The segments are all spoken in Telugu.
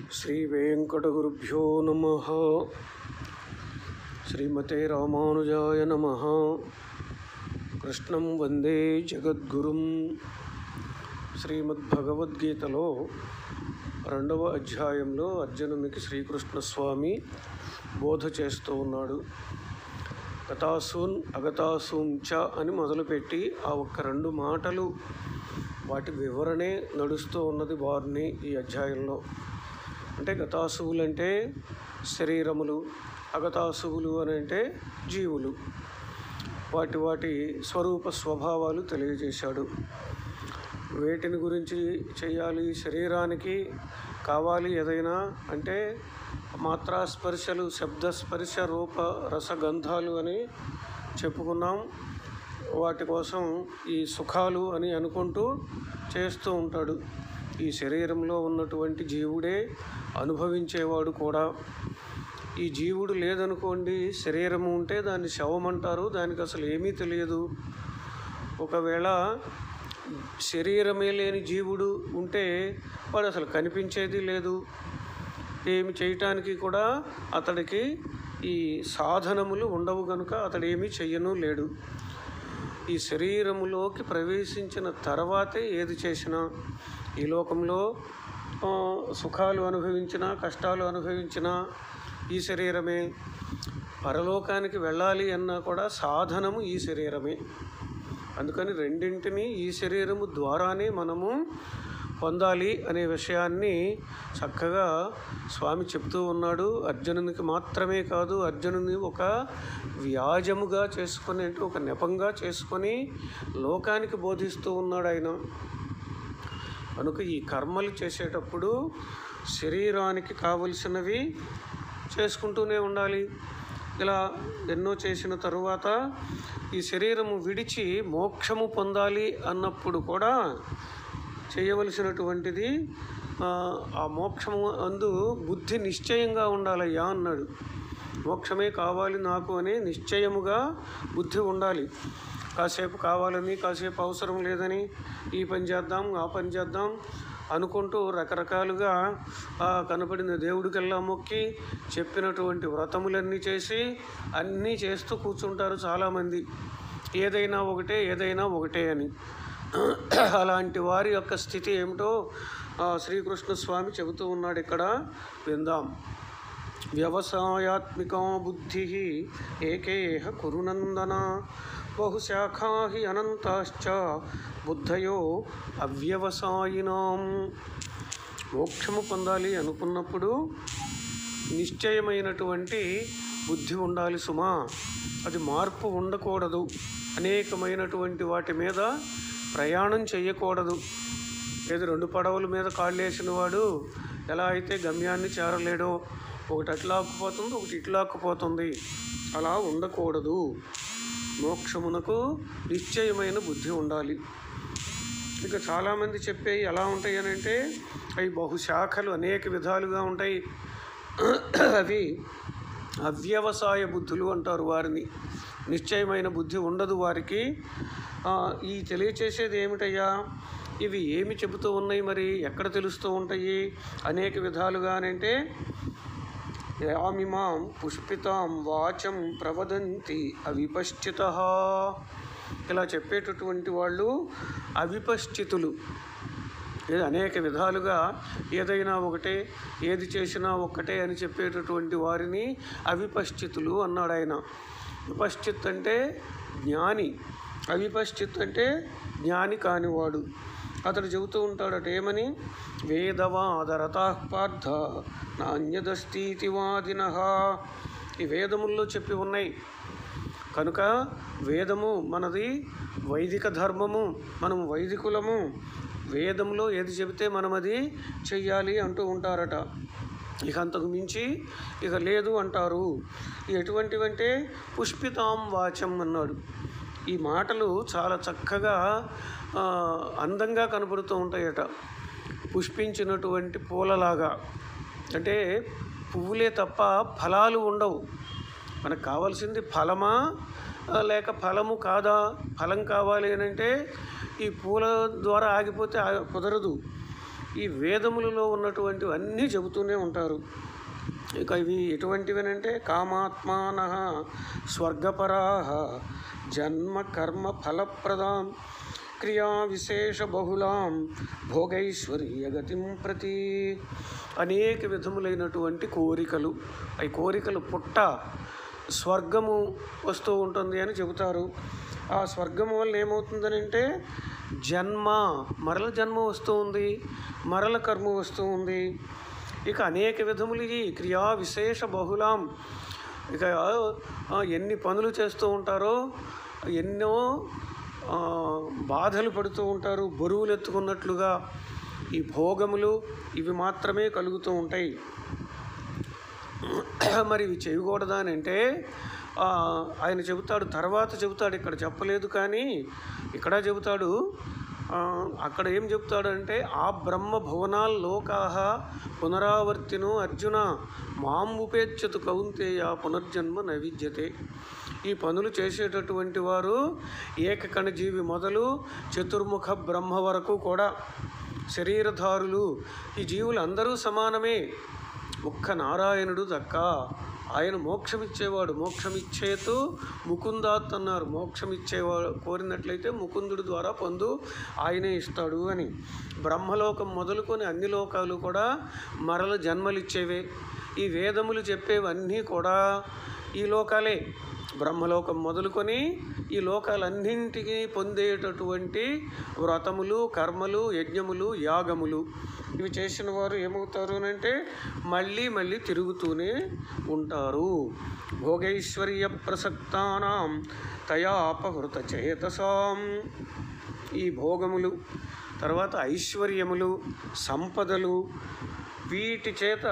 శ్రీవేంకటగురుభ్యో నమ శ్రీమతే రామానుజాయ నమ కృష్ణం వందే జగద్గురుం శ్రీమద్భగవద్గీతలో రెండవ అధ్యాయంలో అర్జునునికి శ్రీకృష్ణ స్వామి బోధ చేస్తూ ఉన్నాడు గతాసూన్ అగతాసూన్ చ అని మొదలుపెట్టి ఆ ఒక్క రెండు మాటలు వాటి వివరణే నడుస్తూ ఉన్నది వారిని ఈ అధ్యాయంలో అంటే గతాసువులు అంటే శరీరములు అగతాసువులు అని అంటే జీవులు వాటి వాటి స్వరూప స్వభావాలు తెలియజేశాడు వేటిని గురించి చేయాలి శరీరానికి కావాలి ఏదైనా అంటే మాత్రా స్పర్శలు శబ్ద స్పర్శ రూప రసగంధాలు అని చెప్పుకున్నాం వాటి కోసం ఈ సుఖాలు అని అనుకుంటూ చేస్తూ ఉంటాడు ఈ శరీరంలో ఉన్నటువంటి జీవుడే అనుభవించేవాడు కూడా ఈ జీవుడు లేదనుకోండి శరీరము ఉంటే దాన్ని శవం అంటారు దానికి అసలు ఏమీ తెలియదు ఒకవేళ శరీరమే లేని జీవుడు ఉంటే వాడు అసలు కనిపించేది లేదు ఏమి చేయటానికి కూడా అతడికి ఈ సాధనములు ఉండవు కనుక అతడు ఏమీ చెయ్యను లేడు ఈ శరీరములోకి ప్రవేశించిన తర్వాతే ఏది చేసినా ఈ లోకంలో ఆ, సుఖాలు అనుభవించినా కష్టాలు అనుభవించినా ఈ శరీరమే పరలోకానికి వెళ్ళాలి అన్నా కూడా సాధనము ఈ శరీరమే అందుకని రెండింటిని ఈ శరీరము ద్వారానే మనము పొందాలి అనే విషయాన్ని చక్కగా స్వామి చెప్తూ ఉన్నాడు అర్జునునికి మాత్రమే కాదు అర్జునుని ఒక వ్యాజముగా చేసుకొని అంటే ఒక నెపంగా చేసుకొని లోకానికి బోధిస్తూ ఉన్నాడు ఆయన కనుక ఈ కర్మలు చేసేటప్పుడు శరీరానికి కావలసినవి చేసుకుంటూనే ఉండాలి ఇలా ఎన్నో చేసిన తరువాత ఈ శరీరము విడిచి మోక్షము పొందాలి అన్నప్పుడు కూడా చేయవలసినటువంటిది ఆ, ఆ మోక్షము అందు బుద్ధి నిశ్చయంగా ఉండాలయ్యా అన్నాడు మోక్షమే కావాలి నాకు అనే నిశ్చయముగా బుద్ధి ఉండాలి కాసేపు కావాలని కాసేపు అవసరం లేదని ఈ పని చేద్దాం ఆ పని చేద్దాం అనుకుంటూ రకరకాలుగా ఆ కనపడిన దేవుడికల్లా మొక్కి చెప్పినటువంటి వ్రతములన్నీ చేసి అన్నీ చేస్తూ కూర్చుంటారు చాలామంది ఏదైనా ఒకటే ఏదైనా ఒకటే అని అలాంటి వారి యొక్క స్థితి ఏమిటో ఆ, శ్రీకృష్ణ స్వామి చెబుతూ ఉన్నాడు ఇక్కడ విందాం వ్యవసాయాత్మికా బుద్ధి ఏకేహ కురునందన బహుశాఖా హి అనంతాశ్చ బుద్ధయో అవ్యవసాయినాం మోక్షము పొందాలి అనుకున్నప్పుడు నిశ్చయమైనటువంటి బుద్ధి ఉండాలి సుమా అది మార్పు ఉండకూడదు అనేకమైనటువంటి వాటి మీద ప్రయాణం చేయకూడదు ఏది రెండు పడవల మీద కాళ్ళు వేసిన వాడు ఎలా అయితే గమ్యాన్ని చేరలేడో ఒకటి అట్లా ఆక్కుపోతుంది ఒకటి ఇట్లా ఆక్కుపోతుంది అలా ఉండకూడదు మోక్షమునకు నిశ్చయమైన బుద్ధి ఉండాలి ఇక చాలామంది చెప్పేవి ఎలా ఉంటాయి అని అంటే అవి బహుశాఖలు అనేక విధాలుగా ఉంటాయి అవి అవ్యవసాయ బుద్ధులు అంటారు వారిని నిశ్చయమైన బుద్ధి ఉండదు వారికి ఆ, ఈ తెలియచేసేది ఏమిటయ్యా ఇవి ఏమి చెబుతూ ఉన్నాయి మరి ఎక్కడ తెలుస్తూ ఉంటాయి అనేక విధాలుగా అని అంటే యామిమాం పుష్పితాం వాచం ప్రవదంతి అవిపశ్చిత ఇలా చెప్పేటటువంటి వాళ్ళు అవిపశ్చితులు ఇది అనేక విధాలుగా ఏదైనా ఒకటే ఏది చేసినా ఒక్కటే అని చెప్పేటటువంటి వారిని అవిపశ్చితులు అన్నాడు ఆయన విపశ్చిత్ అంటే జ్ఞాని అవిపశ్చిత్ అంటే జ్ఞాని కానివాడు అతడు చెబుతూ ఉంటాడట ఏమని వేదవాదరతా పార్థ నాణ్యదస్తీతి వాదిన ఈ వేదముల్లో చెప్పి ఉన్నాయి కనుక వేదము మనది వైదిక ధర్మము మనం వైదికులము వేదంలో ఏది చెబితే మనం అది చెయ్యాలి అంటూ ఉంటారట ఇక అంతకు మించి ఇక లేదు అంటారు ఎటువంటివంటే పుష్పితాం వాచం అన్నాడు ఈ మాటలు చాలా చక్కగా ఆ, అందంగా కనపడుతూ ఉంటాయట పుష్పించినటువంటి పూలలాగా అంటే పువ్వులే తప్ప ఫలాలు ఉండవు మనకు కావాల్సింది ఫలమా ఆ, లేక ఫలము కాదా ఫలం కావాలి అని అంటే ఈ పూల ద్వారా ఆగిపోతే ఆ- కుదరదు ఈ వేదములలో ఉన్నటువంటి అన్నీ చెబుతూనే ఉంటారు ఇక ఇవి ఎటువంటివనంటే కామాత్మాన స్వర్గపరా జన్మ కర్మ ఫలప్రదాం క్రియా విశేష బహుళాం భోగైశ్వర్య గతిం ప్రతి అనేక విధములైనటువంటి కోరికలు ఈ కోరికలు పుట్ట స్వర్గము వస్తూ ఉంటుంది అని చెబుతారు ఆ స్వర్గము వల్ల ఏమవుతుందని అంటే జన్మ మరల జన్మ వస్తూ ఉంది మరల కర్మ వస్తూ ఉంది ఇక అనేక విధములు ఈ క్రియా విశేష బహుళాం ఇక ఆ, ఎన్ని పనులు చేస్తూ ఉంటారో ఎన్నో ఆ, బాధలు పడుతూ ఉంటారు బరువులు ఎత్తుకున్నట్లుగా ఈ భోగములు ఇవి మాత్రమే కలుగుతూ ఉంటాయి మరి ఇవి చేయకూడదా అని అంటే ఆ, ఆయన చెబుతాడు తర్వాత చెబుతాడు ఇక్కడ చెప్పలేదు కానీ ఇక్కడ చెబుతాడు ఆ, అక్కడ ఏం చెప్తాడంటే ఆ బ్రహ్మ భువనాల్ లోకాహ పునరావర్తిను అర్జున మాం ఉపేక్షతు కౌంతేయ పునర్జన్మ నవిద్యతే ఈ పనులు చేసేటటువంటి వారు ఏకకణజీవి మొదలు చతుర్ముఖ బ్రహ్మ వరకు కూడా శరీరధారులు ఈ జీవులు అందరూ సమానమే ఒక్క నారాయణుడు దక్క ఆయన మోక్షమిచ్చేవాడు మోక్షమిచ్చేతు ముకుందాత్ అన్నారు మోక్షమిచ్చేవాడు కోరినట్లయితే ముకుందుడి ద్వారా పొందు ఆయనే ఇస్తాడు అని బ్రహ్మలోకం మొదలుకొని అన్ని లోకాలు కూడా మరల జన్మలిచ్చేవే ఈ వేదములు చెప్పేవన్నీ కూడా ఈ లోకాలే బ్రహ్మలోకం మొదలుకొని ఈ లోకాలన్నింటికి పొందేటటువంటి వ్రతములు కర్మలు యజ్ఞములు యాగములు ఇవి చేసిన వారు ఏమవుతారు అని అంటే మళ్ళీ మళ్ళీ తిరుగుతూనే ఉంటారు భోగైశ్వర్య ప్రసక్తానాం తయా అపహృత చేతసాం ఈ భోగములు తర్వాత ఐశ్వర్యములు సంపదలు వీటి చేత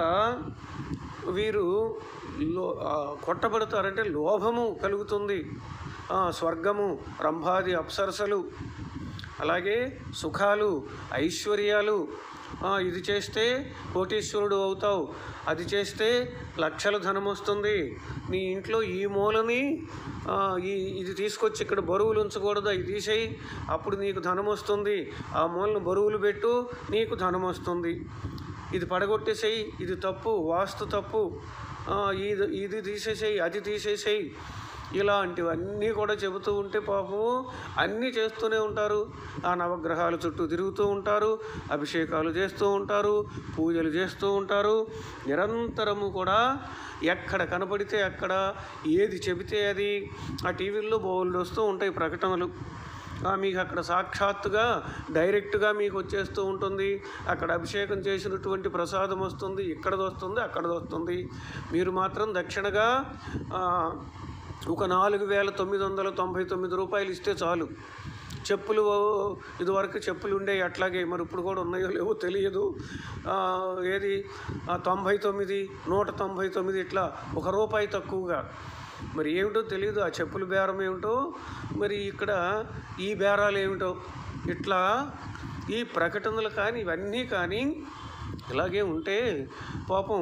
వీరు లో ఆ, కొట్టబడతారంటే లోభము కలుగుతుంది ఆ, స్వర్గము రంభాది అప్సరసలు అలాగే సుఖాలు ఐశ్వర్యాలు ఆ, ఇది చేస్తే కోటీశ్వరుడు అవుతావు అది చేస్తే లక్షల ధనం వస్తుంది నీ ఇంట్లో ఈ మూలని ఆ, ఈ ఇది తీసుకొచ్చి ఇక్కడ బరువులు ఉంచకూడదు ఇది తీసేయి అప్పుడు నీకు ధనం వస్తుంది ఆ మూలను బరువులు పెట్టు నీకు ధనం వస్తుంది ఇది పడగొట్టేసేయి ఇది తప్పు వాస్తు తప్పు ఆ, ఇది ఇది తీసేసేయి అది తీసేసేయి ఇలాంటివన్నీ కూడా చెబుతూ ఉంటే పాపము అన్నీ చేస్తూనే ఉంటారు ఆ నవగ్రహాల చుట్టూ తిరుగుతూ ఉంటారు అభిషేకాలు చేస్తూ ఉంటారు పూజలు చేస్తూ ఉంటారు నిరంతరము కూడా ఎక్కడ కనపడితే అక్కడ ఏది చెబితే అది ఆ టీవీల్లో బోల్డ్ వస్తూ ఉంటాయి ప్రకటనలు ఆ, మీకు అక్కడ సాక్షాత్తుగా డైరెక్ట్గా మీకు వచ్చేస్తూ ఉంటుంది అక్కడ అభిషేకం చేసినటువంటి ప్రసాదం వస్తుంది ఇక్కడది వస్తుంది అక్కడది వస్తుంది మీరు మాత్రం దక్షిణగా ఆ, ఒక నాలుగు వేల తొమ్మిది వందల తొంభై తొమ్మిది రూపాయలు ఇస్తే చాలు చెప్పులు ఇదివరకు చెప్పులు ఉండేవి అట్లాగే మరి ఇప్పుడు కూడా ఉన్నాయో లేవో తెలియదు ఆ, ఏది ఆ, తొంభై తొమ్మిది నూట తొంభై తొమ్మిది ఇట్లా ఒక రూపాయి తక్కువగా మరి ఏమిటో తెలియదు ఆ చెప్పుల బేరం ఏమిటో మరి ఇక్కడ ఈ బేరాలు ఏమిటో ఇట్లా ఈ ప్రకటనలు కానీ ఇవన్నీ కానీ ఇలాగే ఉంటే పాపం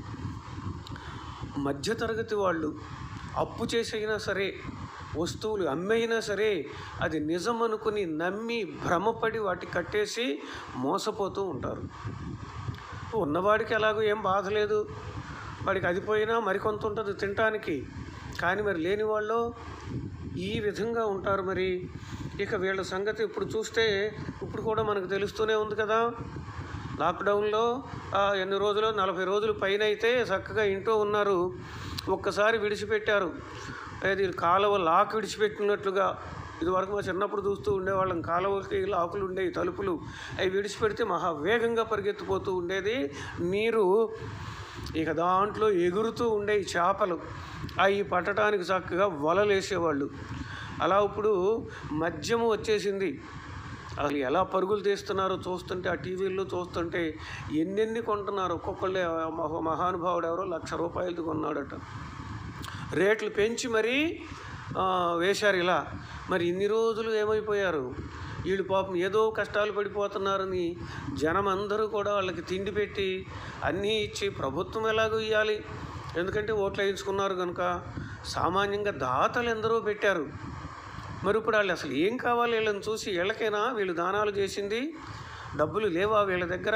మధ్యతరగతి వాళ్ళు అప్పు చేసైనా సరే వస్తువులు అమ్మైనా సరే అది నిజం అనుకుని నమ్మి భ్రమపడి వాటి కట్టేసి మోసపోతూ ఉంటారు ఉన్నవాడికి ఎలాగో ఏం బాధ లేదు వాడికి అది పోయినా మరికొంత ఉంటుంది తినటానికి కానీ మరి లేని వాళ్ళు ఈ విధంగా ఉంటారు మరి ఇక వీళ్ళ సంగతి ఇప్పుడు చూస్తే ఇప్పుడు కూడా మనకు తెలుస్తూనే ఉంది కదా లాక్డౌన్లో ఆ, ఎన్ని రోజులు నలభై రోజులు పైన అయితే చక్కగా ఇంట్లో ఉన్నారు ఒక్కసారి విడిచిపెట్టారు అది కాలువ లాక్ విడిచిపెట్టినట్లుగా ఇదివరకు మా చిన్నప్పుడు చూస్తూ ఉండేవాళ్ళం కాలువకి లాకులు ఉండేవి తలుపులు అవి విడిచిపెడితే మహా వేగంగా పరిగెత్తిపోతూ ఉండేది నీరు ఇక దాంట్లో ఎగురుతూ ఉండే ఈ చేపలు అవి పట్టడానికి చక్కగా వలలు వేసేవాళ్ళు అలా ఇప్పుడు మద్యము వచ్చేసింది అసలు ఎలా పరుగులు తీస్తున్నారో చూస్తుంటే ఆ టీవీల్లో చూస్తుంటే ఎన్నెన్ని కొంటున్నారు ఒక్కొక్కళ్ళే మహా మహానుభావుడు ఎవరో లక్ష రూపాయలది కొన్నాడట రేట్లు పెంచి మరీ ఆ, వేశారు ఇలా మరి ఇన్ని రోజులు ఏమైపోయారు వీళ్ళు పాపం ఏదో కష్టాలు పడిపోతున్నారని జనం అందరూ కూడా వాళ్ళకి తిండి పెట్టి అన్నీ ఇచ్చి ప్రభుత్వం ఎలాగో ఇవ్వాలి ఎందుకంటే ఓట్లు వేయించుకున్నారు కనుక సామాన్యంగా దాతలు ఎందరో పెట్టారు మరి ఇప్పుడు వాళ్ళు అసలు ఏం కావాలి వీళ్ళని చూసి వీళ్ళకైనా వీళ్ళు దానాలు చేసింది డబ్బులు లేవా వీళ్ళ దగ్గర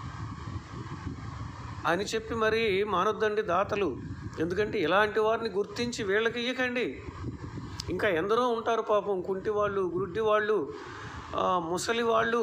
అని చెప్పి మరి మానొద్దండి దాతలు ఎందుకంటే ఇలాంటి వారిని గుర్తించి వీళ్ళకి ఇయ్యకండి ఇంకా ఎందరో ఉంటారు పాపం కుంటి వాళ్ళు గుడ్డి వాళ్ళు ఆ, ముసలి వాళ్ళు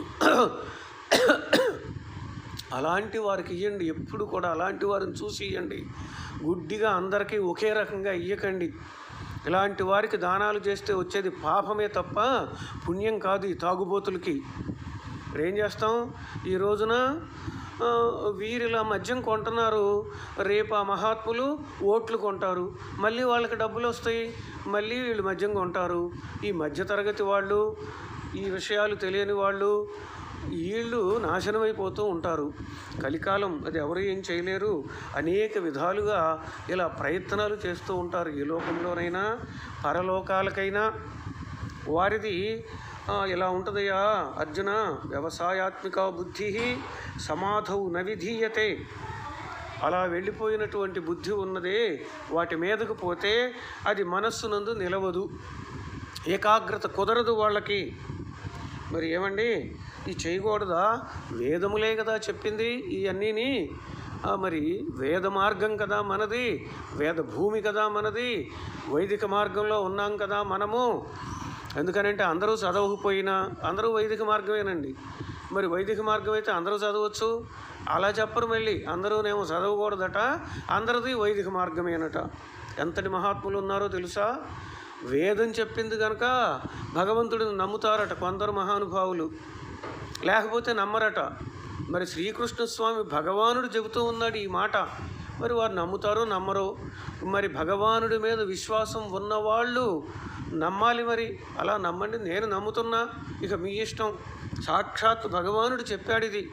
అలాంటి వారికి ఇవ్వండి ఎప్పుడు కూడా అలాంటి వారిని చూసి ఇవ్వండి గుడ్డిగా అందరికీ ఒకే రకంగా ఇయ్యకండి ఇలాంటి వారికి దానాలు చేస్తే వచ్చేది పాపమే తప్ప పుణ్యం కాదు ఈ తాగుబోతులకి మరి ఏం చేస్తాం ఈ రోజున ఆ, వీరిలా మద్యం కొంటున్నారు రేపు ఆ మహాత్ములు ఓట్లు కొంటారు మళ్ళీ వాళ్ళకి డబ్బులు వస్తాయి మళ్ళీ వీళ్ళు మద్యం కొంటారు ఈ మధ్యతరగతి వాళ్ళు ఈ విషయాలు తెలియని వాళ్ళు వీళ్ళు నాశనమైపోతూ ఉంటారు కలికాలం అది ఎవరు ఏం చేయలేరు అనేక విధాలుగా ఇలా ప్రయత్నాలు చేస్తూ ఉంటారు ఈ లోకంలోనైనా పరలోకాలకైనా వారిది ఆ, ఇలా ఉంటుందయ్యా అర్జున వ్యవసాయాత్మిక బుద్ధి సమాధౌ నవిధీయతే అలా వెళ్ళిపోయినటువంటి బుద్ధి ఉన్నదే వాటి మీదకు పోతే అది మనస్సునందు నిలవదు ఏకాగ్రత కుదరదు వాళ్ళకి మరి ఏమండి ఈ చేయకూడదా వేదములే కదా చెప్పింది ఇవన్నీని ఆ, మరి వేద మార్గం కదా మనది వేద భూమి కదా మనది వైదిక మార్గంలో ఉన్నాం కదా మనము ఎందుకనంటే అందరూ చదవకపోయినా అందరూ వైదిక మార్గమేనండి మరి వైదిక మార్గం అయితే అందరూ చదవచ్చు అలా చెప్పరు మళ్ళీ అందరూనేమో చదవకూడదట అందరిది వైదిక మార్గమేనట ఎంతటి మహాత్ములు ఉన్నారో తెలుసా వేదం చెప్పింది కనుక భగవంతుడిని నమ్ముతారట కొందరు మహానుభావులు లేకపోతే నమ్మరట మరి శ్రీకృష్ణ స్వామి భగవానుడు చెబుతూ ఉన్నాడు ఈ మాట మరి వారు నమ్ముతారో నమ్మరో మరి భగవానుడి మీద విశ్వాసం ఉన్నవాళ్ళు నమ్మాలి మరి అలా నమ్మండి నేను నమ్ముతున్నా ఇక మీ ఇష్టం సాక్షాత్ భగవానుడు చెప్పాడు ఇది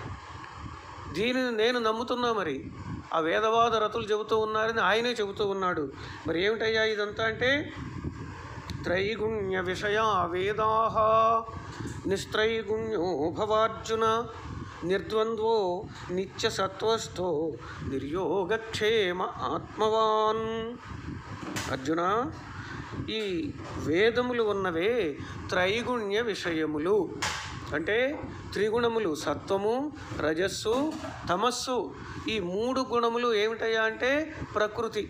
దీనిని నేను నమ్ముతున్నా మరి ఆ వేదవాద రతులు చెబుతూ ఉన్నారని ఆయనే చెబుతూ ఉన్నాడు మరి ఏమిటయ్యా ఇదంతా అంటే త్రైగుణ్య విషయా వేదా నిస్త్రైగుణ్యో భవార్జున నిర్ద్వంద్వో నిత్య సత్వస్థో నిర్యోగక్షేమ ఆత్మవాన్ అర్జున ఈ వేదములు ఉన్నవే త్రైగుణ్య విషయములు అంటే త్రిగుణములు సత్వము రజస్సు తమస్సు ఈ మూడు గుణములు ఏమిటయ్యా అంటే ప్రకృతి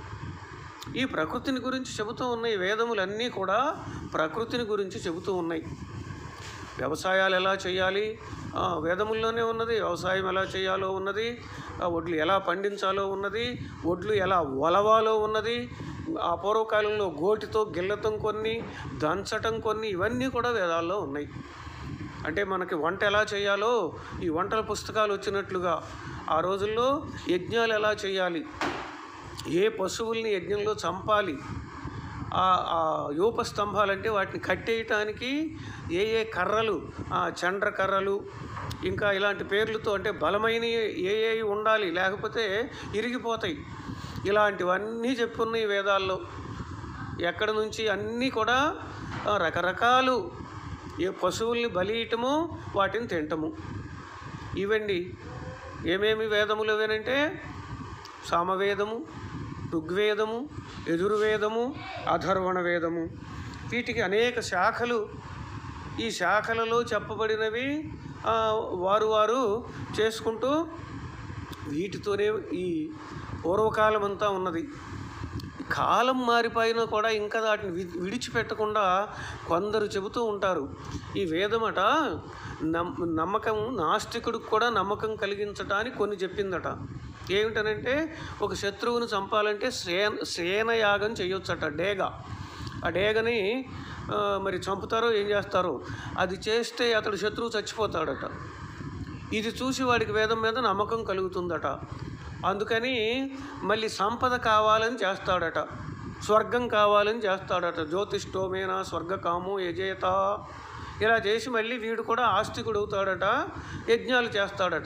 ఈ ప్రకృతిని గురించి చెబుతూ ఉన్నాయి వేదములన్నీ కూడా ప్రకృతిని గురించి చెబుతూ ఉన్నాయి వ్యవసాయాలు ఎలా చేయాలి ఆ, వేదముల్లోనే ఉన్నది వ్యవసాయం ఎలా చేయాలో ఉన్నది ఆ, వడ్లు ఎలా పండించాలో ఉన్నది వడ్లు ఎలా వలవాలో ఉన్నది ఆ పూర్వకాలంలో గోటితో గిల్లతం కొన్ని దంచటం కొన్ని ఇవన్నీ కూడా వేదాల్లో ఉన్నాయి అంటే మనకి వంట ఎలా చేయాలో ఈ వంటల పుస్తకాలు వచ్చినట్లుగా ఆ రోజుల్లో యజ్ఞాలు ఎలా చేయాలి ఏ పశువుల్ని యజ్ఞంలో చంపాలి ఆ ఆ యూప స్తంభాలంటే వాటిని కట్టేయటానికి ఏ ఏ కర్రలు ఆ చండ్ర కర్రలు ఇంకా ఇలాంటి పేర్లతో అంటే బలమైన ఏ ఏ ఉండాలి లేకపోతే ఇరిగిపోతాయి ఇలాంటివన్నీ చెప్పున్నాయి వేదాల్లో ఎక్కడ నుంచి అన్నీ కూడా ఆ, రకరకాలు ఏ పశువుల్ని బలియటము వాటిని తింటము ఇవండి ఏమేమి వేదములు ఇవేనంటే సామవేదము ఋగ్వేదము యజుర్వేదము అధర్వణ వేదము వీటికి అనేక శాఖలు ఈ శాఖలలో చెప్పబడినవి ఆ, వారు వారు చేసుకుంటూ వీటితోనే ఈ పూర్వకాలం అంతా ఉన్నది కాలం మారిపోయినా కూడా ఇంకా వాటిని వి- విడిచిపెట్టకుండా కొందరు చెబుతూ ఉంటారు ఈ వేదమట నమ్ నమ్మకం నాస్తికుడికి కూడా నమ్మకం కలిగించడానికి కొన్ని చెప్పిందట ఏమిటనంటే ఒక శత్రువుని చంపాలంటే శ్రేన శ్రేనయాగం చేయొచ్చట డేగ ఆ డేగని ఆ, మరి చంపుతారో ఏం చేస్తారో అది చేస్తే అతడు శత్రువు చచ్చిపోతాడట ఇది చూసి వాడికి వేదం మీద నమ్మకం కలుగుతుందట అందుకని మళ్ళీ సంపద కావాలని చేస్తాడట స్వర్గం కావాలని చేస్తాడట జ్యోతిష్టోమేన స్వర్గకామో యజేత ఇలా చేసి మళ్ళీ వీడు కూడా ఆస్తికుడు అవుతాడట యజ్ఞాలు చేస్తాడట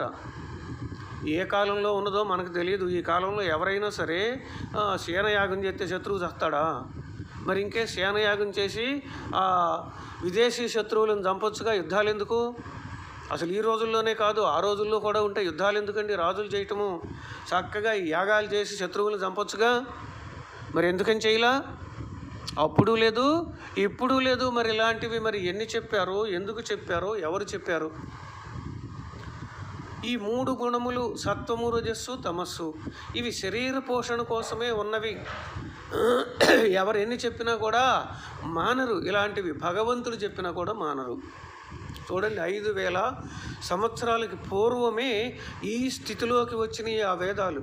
ఏ కాలంలో ఉన్నదో మనకు తెలియదు ఈ కాలంలో ఎవరైనా సరే ఆ, సేనయాగం చేస్తే శత్రువు చస్తాడా మరి ఇంకే సేనయాగం చేసి ఆ విదేశీ శత్రువులను చంపొచ్చుగా యుద్ధాలు ఎందుకు అసలు ఈ రోజుల్లోనే కాదు ఆ రోజుల్లో కూడా ఉంటే యుద్ధాలు ఎందుకండి రాజులు చేయటము చక్కగా ఈ యాగాలు చేసి శత్రువులను చంపొచ్చుగా మరి ఎందుకని చేయలా అప్పుడు లేదు ఇప్పుడు లేదు మరి ఇలాంటివి మరి ఎన్ని చెప్పారో ఎందుకు చెప్పారో ఎవరు చెప్పారు ఈ మూడు గుణములు సత్వము రజస్సు తమస్సు ఇవి శరీర పోషణ కోసమే ఉన్నవి ఎవరు ఎన్ని చెప్పినా కూడా మానరు ఇలాంటివి భగవంతుడు చెప్పినా కూడా మానరు చూడండి ఐదు వేల సంవత్సరాలకి పూర్వమే ఈ స్థితిలోకి వచ్చినాయి ఆ వేదాలు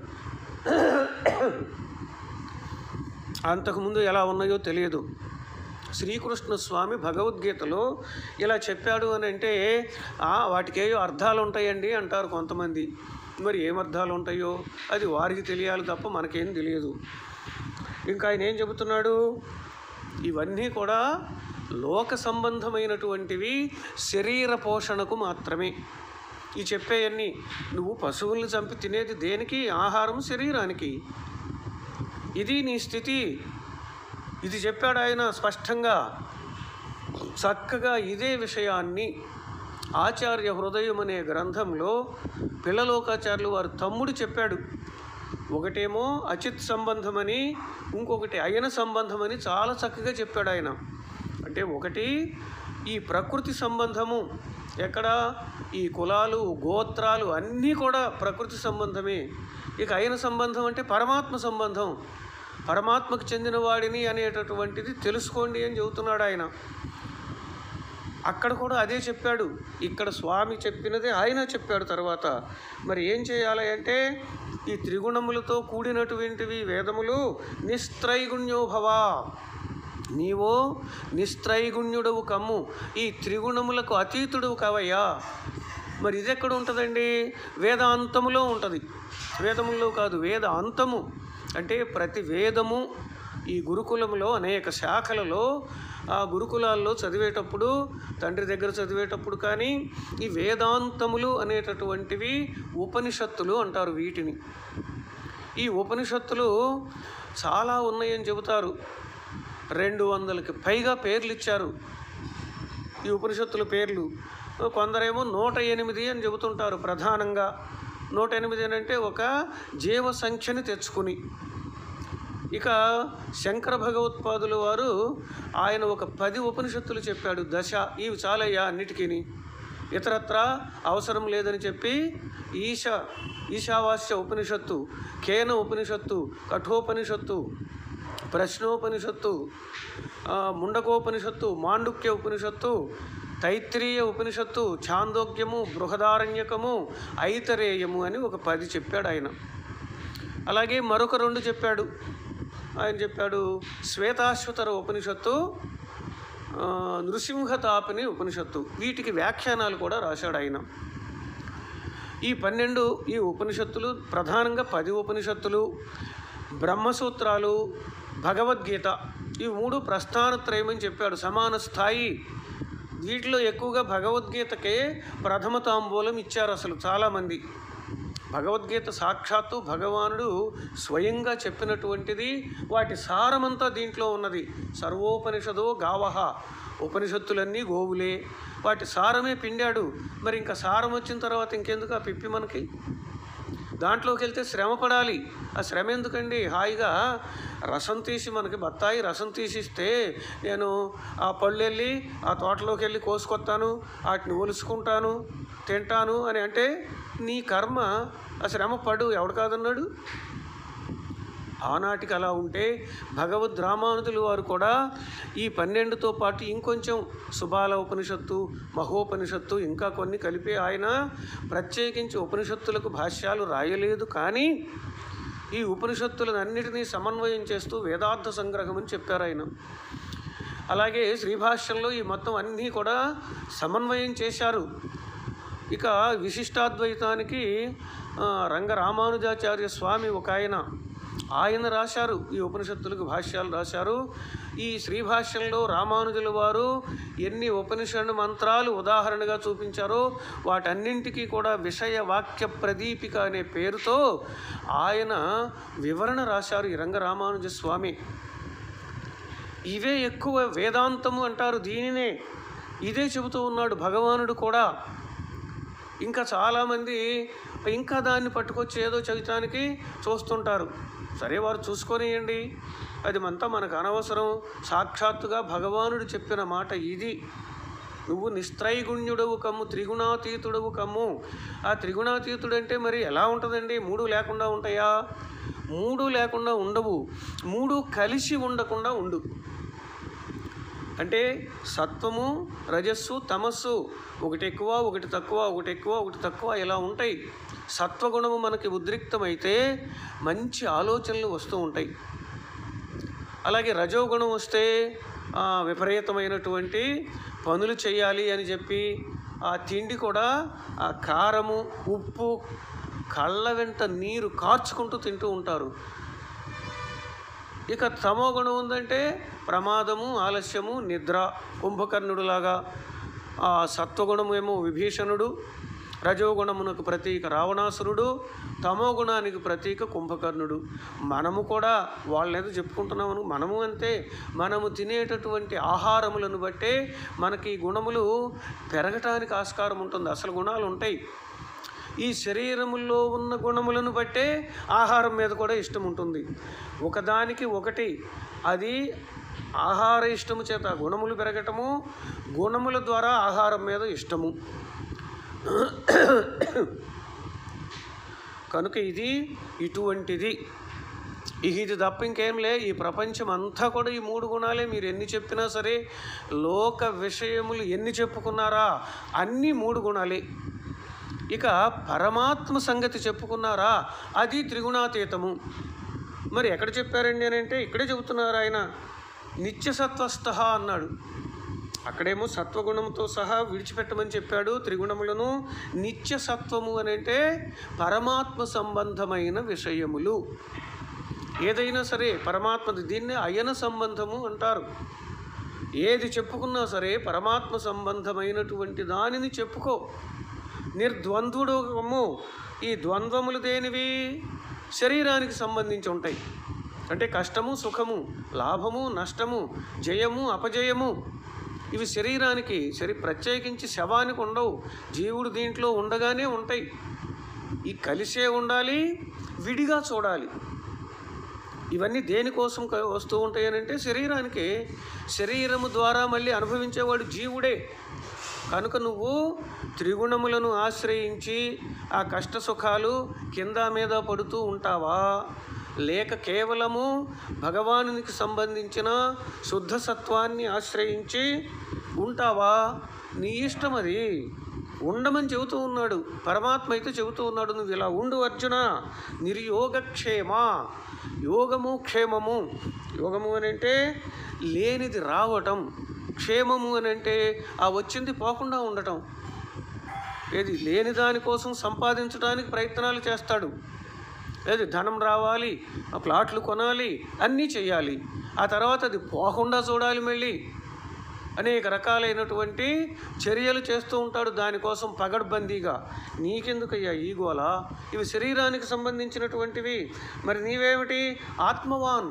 అంతకుముందు ఎలా ఉన్నాయో తెలియదు శ్రీకృష్ణ స్వామి భగవద్గీతలో ఇలా చెప్పాడు అని అంటే "ఆ, వాటికి ఏయో అర్థాలు ఉంటాయండి అంటారు కొంతమంది మరి ఏం అర్థాలు ఉంటాయో అది వారికి తెలియాలి తప్ప మనకేం తెలియదు ఇంకా ఆయన ఏం చెబుతున్నాడు ఇవన్నీ కూడా లోక సంబంధమైనటువంటివి శరీర పోషణకు మాత్రమే ఈ చెప్పేయన్నీ నువ్వు పశువుల్ని చంపి తినేది దేనికి ఆహారం శరీరానికి ఇది నీ స్థితి ఇది చెప్పాడు ఆయన స్పష్టంగా చక్కగా ఇదే విషయాన్ని ఆచార్య హృదయం అనే గ్రంథంలో పిల్లలోకాచార్యులు వారు తమ్ముడు చెప్పాడు ఒకటేమో అచిత్ సంబంధమని ఇంకొకటి అయన సంబంధమని చాలా చక్కగా చెప్పాడు ఆయన అంటే ఒకటి ఈ ప్రకృతి సంబంధము ఎక్కడ ఈ కులాలు గోత్రాలు అన్నీ కూడా ప్రకృతి సంబంధమే ఇక అయిన సంబంధం అంటే పరమాత్మ సంబంధం పరమాత్మకు చెందిన వాడిని అనేటటువంటిది తెలుసుకోండి అని చెబుతున్నాడు ఆయన అక్కడ కూడా అదే చెప్పాడు ఇక్కడ స్వామి చెప్పినదే ఆయన చెప్పాడు తర్వాత మరి ఏం చేయాలి అంటే ఈ త్రిగుణములతో కూడినటువంటివి వేదములు నిస్త్రైగుణ్యోభవ నీవో నిస్త్రైగుణ్యుడవు కమ్ము ఈ త్రిగుణములకు అతీతుడవు కావయ్యా మరి ఇది ఎక్కడ ఉంటుందండి వేదాంతములో ఉంటుంది వేదముల్లో కాదు వేద అంతము అంటే ప్రతి వేదము ఈ గురుకులంలో అనేక శాఖలలో ఆ గురుకులాల్లో చదివేటప్పుడు తండ్రి దగ్గర చదివేటప్పుడు కానీ ఈ వేదాంతములు అనేటటువంటివి ఉపనిషత్తులు అంటారు వీటిని ఈ ఉపనిషత్తులు చాలా ఉన్నాయని చెబుతారు రెండు వందలకి పైగా పేర్లు ఇచ్చారు ఈ ఉపనిషత్తుల పేర్లు కొందరేమో నూట ఎనిమిది అని చెబుతుంటారు ప్రధానంగా నూట ఎనిమిది అని అంటే ఒక జీవ సంఖ్యని తెచ్చుకుని ఇక శంకర భగవత్పాదుల వారు ఆయన ఒక పది ఉపనిషత్తులు చెప్పాడు దశ ఇవి చాలయ్యా అన్నిటికీని ఇతరత్ర అవసరం లేదని చెప్పి ఈశ ఈశావాస్య ఉపనిషత్తు కేన ఉపనిషత్తు కఠోపనిషత్తు ప్రశ్నోపనిషత్తు ఆ, ముండకోపనిషత్తు మాండుక్య ఉపనిషత్తు తైత్రీయ ఉపనిషత్తు ఛాందోగ్యము బృహదారణ్యకము ఐతరేయము అని ఒక పది చెప్పాడు ఆయన అలాగే మరొక రెండు చెప్పాడు ఆయన చెప్పాడు శ్వేతాశ్వతర ఉపనిషత్తు ఆ, నృసింహతాపిని ఉపనిషత్తు వీటికి వ్యాఖ్యానాలు కూడా రాశాడు ఆయన ఈ పన్నెండు ఈ ఉపనిషత్తులు ప్రధానంగా పది ఉపనిషత్తులు బ్రహ్మసూత్రాలు భగవద్గీత ఈ మూడు ప్రస్థానత్రయం అని చెప్పాడు సమాన స్థాయి వీటిలో ఎక్కువగా భగవద్గీతకే ప్రథమ తాంబూలం ఇచ్చారు అసలు చాలామంది భగవద్గీత సాక్షాత్తు భగవానుడు స్వయంగా చెప్పినటువంటిది వాటి సారమంతా దీంట్లో ఉన్నది సర్వోపనిషదో గావహ ఉపనిషత్తులన్నీ గోవులే వాటి సారమే పిండాడు మరి ఇంకా సారం వచ్చిన తర్వాత ఇంకెందుకు ఆ పిప్పి మనకి దాంట్లోకి వెళ్తే శ్రమ పడాలి ఆ శ్రమ ఎందుకండి హాయిగా రసం తీసి మనకి బత్తాయి రసం తీసిస్తే నేను ఆ పళ్ళు వెళ్ళి ఆ తోటలోకి వెళ్ళి కోసుకొస్తాను వాటిని ఒలుసుకుంటాను తింటాను అని అంటే నీ కర్మ ఆ శ్రమ పడు ఎవడు కాదన్నాడు ఆనాటికి అలా ఉంటే భగవద్ రామానుజులు వారు కూడా ఈ పన్నెండుతో పాటు ఇంకొంచెం సుబాల ఉపనిషత్తు మహోపనిషత్తు ఇంకా కొన్ని కలిపి ఆయన ప్రత్యేకించి ఉపనిషత్తులకు భాష్యాలు రాయలేదు కానీ ఈ ఉపనిషత్తులను అన్నిటినీ సమన్వయం చేస్తూ వేదార్థ సంగ్రహం అని చెప్పారు ఆయన అలాగే శ్రీభాష్యంలో ఈ మొత్తం అన్నీ కూడా సమన్వయం చేశారు ఇక విశిష్టాద్వైతానికి ఆ, రంగ రామానుజాచార్య స్వామి ఒక ఆయన ఆయన రాశారు ఈ ఉపనిషత్తులకు భాష్యాలు రాశారు ఈ శ్రీభాష్యంలో రామానుజుల వారు ఎన్ని ఉపనిషత్తు మంత్రాలు ఉదాహరణగా చూపించారో వాటన్నింటికీ కూడా విషయ వాక్య ప్రదీపిక అనే పేరుతో ఆయన వివరణ రాశారు ఈ రంగ రామానుజ స్వామి ఇవే ఎక్కువ వేదాంతము అంటారు దీనినే ఇదే చెబుతూ ఉన్నాడు భగవానుడు కూడా ఇంకా చాలామంది ఇంకా దాన్ని పట్టుకొచ్చి ఏదో చదివటానికి చూస్తుంటారు సరే వారు చూసుకొనియండి అది అంతా మనకు అనవసరం సాక్షాత్తుగా భగవానుడు చెప్పిన మాట ఇది నువ్వు నిస్త్రైగుణ్యుడవు కమ్ము త్రిగుణాతీతుడవు కమ్ము ఆ త్రిగుణాతీతుడు అంటే మరి ఎలా ఉంటుందండి మూడు లేకుండా ఉంటాయా మూడు లేకుండా ఉండవు మూడు కలిసి ఉండకుండా ఉండు అంటే సత్వము రజస్సు తమస్సు ఒకటి ఎక్కువ ఒకటి తక్కువ ఒకటి ఎక్కువ ఒకటి తక్కువ ఇలా ఉంటాయి సత్వగుణము మనకి ఉద్రిక్తమైతే మంచి ఆలోచనలు వస్తూ ఉంటాయి అలాగే రజోగుణం వస్తే ఆ, విపరీతమైనటువంటి పనులు చేయాలి అని చెప్పి ఆ తిండి కూడా ఆ కారము ఉప్పు కళ్ళ వెంట నీరు కార్చుకుంటూ తింటూ ఉంటారు ఇక తమో గుణం ఉందంటే ప్రమాదము ఆలస్యము నిద్ర కుంభకర్ణుడులాగా ఆ సత్వగుణమేమో విభీషణుడు రజోగుణమునకు ప్రతీక రావణాసురుడు తమో గుణానికి ప్రతీక కుంభకర్ణుడు మనము కూడా వాళ్ళేదో చెప్పుకుంటున్నాము మనము అంతే మనము తినేటటువంటి ఆహారములను బట్టే మనకి ఈ గుణములు పెరగటానికి ఆస్కారం ఉంటుంది అసలు గుణాలు ఉంటాయి ఈ శరీరములో ఉన్న గుణములను బట్టే ఆహారం మీద కూడా ఇష్టం ఉంటుంది ఒకదానికి ఒకటి అది ఆహార ఇష్టము చేత గుణములు పెరగటము గుణముల ద్వారా ఆహారం మీద ఇష్టము కనుక ఇది ఇటువంటిది ఇక ఇది తప్ప ఇంకేం లే ఈ ప్రపంచం అంతా కూడా ఈ మూడు గుణాలే మీరు ఎన్ని చెప్పినా సరే లోక విషయములు ఎన్ని చెప్పుకున్నారా అన్నీ మూడు గుణాలే ఇక పరమాత్మ సంగతి చెప్పుకున్నారా అది త్రిగుణాతీతము మరి ఎక్కడ చెప్పారండి అని అంటే ఇక్కడే చెబుతున్నారు ఆయన నిత్యసత్వస్థ అన్నాడు అక్కడేమో సత్వగుణంతో సహా విడిచిపెట్టమని చెప్పాడు త్రిగుణములను నిత్య సత్వము అని అంటే పరమాత్మ సంబంధమైన విషయములు ఏదైనా సరే పరమాత్మది దీన్ని అయన సంబంధము అంటారు ఏది చెప్పుకున్నా సరే పరమాత్మ సంబంధమైనటువంటి దానిని చెప్పుకో నిర్ద్వంద్వుడుము ఈ ద్వంద్వములు దేనివి శరీరానికి సంబంధించి ఉంటాయి అంటే కష్టము సుఖము లాభము నష్టము జయము అపజయము ఇవి శరీరానికి శరీ ప్రత్యేకించి శవానికి ఉండవు జీవుడు దీంట్లో ఉండగానే ఉంటాయి ఈ కలిసే ఉండాలి విడిగా చూడాలి ఇవన్నీ దేనికోసం క- వస్తూ ఉంటాయి అని అంటే శరీరానికి శరీరము ద్వారా మళ్ళీ అనుభవించేవాడు జీవుడే కనుక నువ్వు త్రిగుణములను ఆశ్రయించి ఆ కష్ట సుఖాలు కింద మీద పడుతూ ఉంటావా లేక కేవలము భగవానునికి సంబంధించిన శుద్ధ సత్వాన్ని ఆశ్రయించి ఉంటావా నీ ఇష్టం అది ఉండమని చెబుతూ ఉన్నాడు పరమాత్మ అయితే చెబుతూ ఉన్నాడు నువ్వు ఇలా ఉండు అర్జున నిర్యోగక్షేమ యోగము క్షేమము యోగము అని అంటే లేనిది రావటం క్షేమము అని అంటే ఆ వచ్చింది పోకుండా ఉండటం ఏది లేని దానికోసం సంపాదించడానికి ప్రయత్నాలు చేస్తాడు ఏది ధనం రావాలి ఆ ప్లాట్లు కొనాలి అన్నీ చేయాలి ఆ తర్వాత అది పోకుండా చూడాలి మళ్ళీ అనేక రకాలైనటువంటి చర్యలు చేస్తూ ఉంటాడు దానికోసం పగడ్బందీగా నీకెందుకయ్యా ఈ గోల ఇవి శరీరానికి సంబంధించినటువంటివి మరి నీవేమిటి ఆత్మవాన్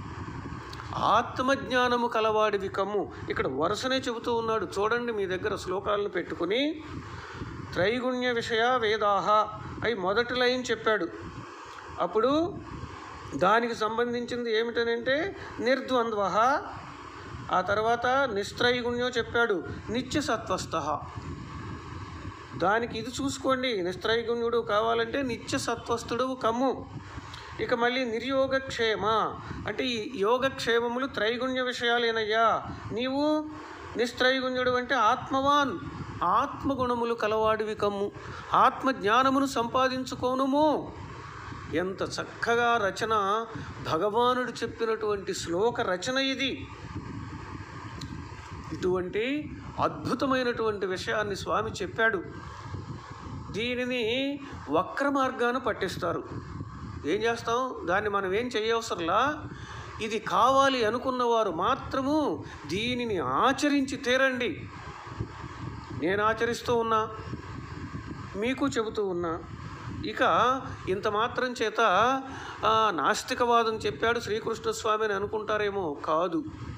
ఆత్మజ్ఞానము కలవాడివి కమ్ము ఇక్కడ వరుసనే చెబుతూ ఉన్నాడు చూడండి మీ దగ్గర శ్లోకాలను పెట్టుకుని త్రైగుణ్య విషయ వేదాహ అయి మొదటి లైన్ చెప్పాడు అప్పుడు దానికి సంబంధించింది ఏమిటనంటే నిర్ద్వంద్వ ఆ తర్వాత నిస్త్రైగుణ్యం చెప్పాడు నిత్య సత్వస్థ దానికి ఇది చూసుకోండి నిస్త్రైగుణ్యుడు కావాలంటే నిత్య సత్వస్థుడు కమ్ము ఇక మళ్ళీ నిర్యోగక్షేమ అంటే ఈ యోగక్షేమములు త్రైగుణ్య విషయాలేనయ్యా నీవు నిస్త్రైగుణ్యుడు అంటే ఆత్మవాన్ ఆత్మగుణములు కలవాడివి కమ్ము ఆత్మ జ్ఞానమును సంపాదించుకోనుము ఎంత చక్కగా రచన భగవానుడు చెప్పినటువంటి శ్లోక రచన ఇది ఇటువంటి అద్భుతమైనటువంటి విషయాన్ని స్వామి చెప్పాడు దీనిని వక్ర మార్గాన పట్టిస్తారు ఏం చేస్తాం దాన్ని మనం ఏం చేయవసరంలా ఇది కావాలి అనుకున్నవారు మాత్రము దీనిని ఆచరించి తీరండి నేను ఆచరిస్తూ ఉన్నా మీకు చెబుతూ ఉన్నా ఇక ఇంత మాత్రం చేత ఆ, నాస్తికవాదం చెప్పాడు శ్రీకృష్ణ స్వామి అని అనుకుంటారేమో కాదు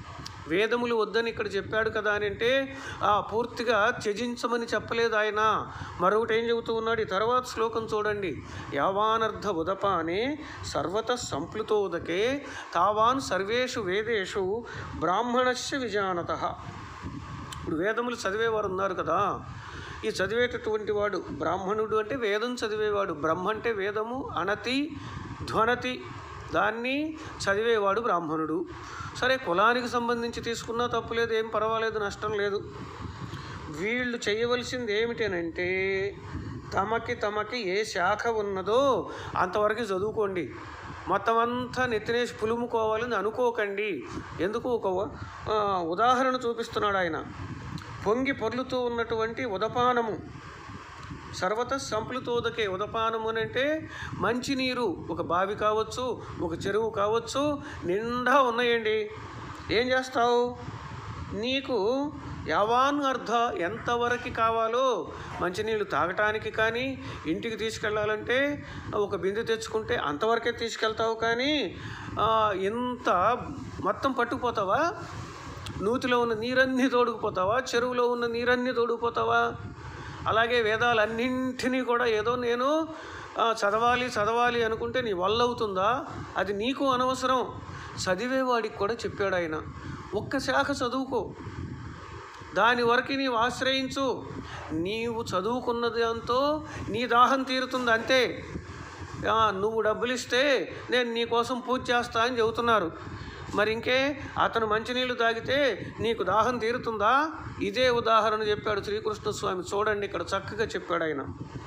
వేదములు వద్దని ఇక్కడ చెప్పాడు కదా అని అంటే ఆ పూర్తిగా త్యజించమని చెప్పలేదు ఆయన మరొకటి ఏం చెబుతూ ఉన్నాడు ఈ తర్వాత శ్లోకం చూడండి యావానర్థ ఉదపానే సర్వత సంప్లుతోదకే తావాన్ సర్వేషు వేదేషు బ్రాహ్మణస్య విజానత ఇప్పుడు వేదములు చదివేవారు ఉన్నారు కదా ఈ చదివేటటువంటి వాడు బ్రాహ్మణుడు అంటే వేదం చదివేవాడు బ్రహ్మ అంటే వేదము అనతి ధ్వనతి దాన్ని చదివేవాడు బ్రాహ్మణుడు సరే కులానికి సంబంధించి తీసుకున్నా తప్పులేదు ఏం పర్వాలేదు నష్టం లేదు వీళ్ళు చేయవలసింది ఏమిటనంటే తమకి తమకి ఏ శాఖ ఉన్నదో అంతవరకు చదువుకోండి మొత్తం అంతా నెత్తినేసి పులుముకోవాలని అనుకోకండి ఎందుకు ఒక ఆ, ఉదాహరణ చూపిస్తున్నాడు ఆయన పొంగి పొర్లుతూ ఉన్నటువంటి ఉదపానము సర్వత సంప్లుతోదకే ఉదపానము అని అంటే మంచినీరు ఒక బావి కావచ్చు ఒక చెరువు కావచ్చు నిండా ఉన్నాయండి ఏం చేస్తావు నీకు యావాన్ అర్ధ ఎంతవరకు కావాలో మంచినీళ్ళు తాగటానికి కానీ ఇంటికి తీసుకెళ్ళాలంటే ఒక బిందె తెచ్చుకుంటే అంతవరకే తీసుకెళ్తావు కానీ ఆ, ఇంత మొత్తం పట్టుకుపోతావా నూతిలో ఉన్న నీరన్నీ తోడుకుపోతావా చెరువులో ఉన్న నీరన్నీ తోడుకుపోతావా అలాగే వేదాలన్నింటినీ కూడా ఏదో నేను ఆ, చదవాలి చదవాలి అనుకుంటే నీ వల్ల అవుతుందా అది నీకు అనవసరం చదివేవాడికి కూడా చెప్పాడు ఆయన ఒక్క శాఖ చదువుకో దాని వరకు నీవు ఆశ్రయించు నీవు చదువుకున్నది అంతో నీ దాహం తీరుతుంది అంతే ఆ, నువ్వు డబ్బులు ఇస్తే నేను నీ కోసం పూజ చేస్తా అని చెబుతున్నారు మరి ఇంకే అతను మంచినీళ్ళు తాగితే నీకు దాహం తీరుతుందా ఇదే ఉదాహరణ చెప్పాడు శ్రీకృష్ణ స్వామి చూడండి ఇక్కడ చక్కగా చెప్పాడు ఆయన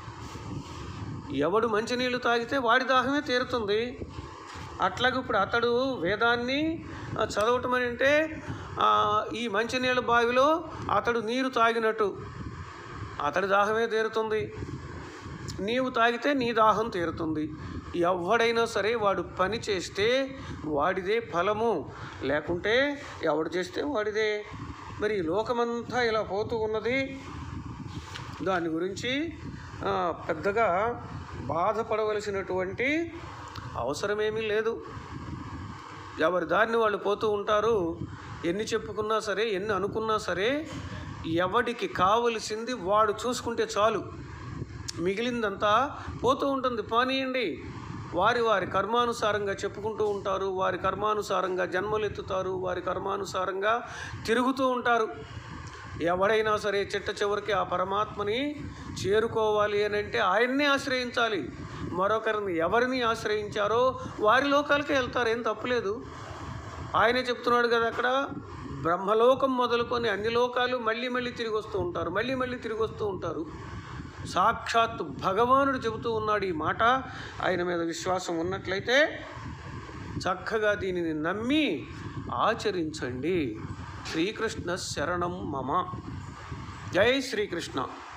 ఎవడు మంచినీళ్ళు తాగితే వాడి దాహమే తీరుతుంది అట్లాగే ఇప్పుడు అతడు వేదాన్ని ఆ, చదవటం అని అంటే ఆ, ఈ మంచినీళ్ళ బావిలో అతడు నీరు తాగినట్టు అతడి దాహమే తీరుతుంది నీవు తాగితే నీ దాహం తీరుతుంది ఎవడైనా సరే వాడు పని చేస్తే వాడిదే ఫలము లేకుంటే ఎవడు చేస్తే వాడిదే మరి ఈ లోకమంతా ఇలా పోతూ ఉన్నది దాని గురించి ఆ, పెద్దగా బాధపడవలసినటువంటి అవసరమేమీ లేదు ఎవరి దారిని వాళ్ళు పోతూ ఉంటారు ఎన్ని చెప్పుకున్నా సరే ఎన్ని అనుకున్నా సరే ఎవడికి కావలసింది వాడు చూసుకుంటే చాలు మిగిలిందంతా పోతూ ఉంటుంది పోనీయండి వారి వారి కర్మానుసారంగా చెప్పుకుంటూ ఉంటారు వారి కర్మానుసారంగా జన్మలు ఎత్తుతారు వారి కర్మానుసారంగా తిరుగుతూ ఉంటారు ఎవడైనా సరే చిట్ట చివరికి ఆ పరమాత్మని చేరుకోవాలి అని అంటే ఆయన్నే ఆశ్రయించాలి మరొకరిని ఎవరిని ఆశ్రయించారో వారి లోకాలకే వెళ్తారు ఏం తప్పులేదు ఆయనే చెప్తున్నాడు కదా అక్కడ బ్రహ్మలోకం మొదలుకొని అన్ని లోకాలు మళ్ళీ మళ్ళీ తిరిగి వస్తూ ఉంటారు మళ్ళీ మళ్ళీ తిరిగి వస్తూ ఉంటారు సాక్షాత్ భగవానుడు చెబుతూ ఉన్నాడు ఈ మాట ఆయన మీద విశ్వాసం ఉన్నట్లయితే చక్కగా దీనిని నమ్మి ఆచరించండి శ్రీకృష్ణ శరణం మమ జై శ్రీకృష్ణ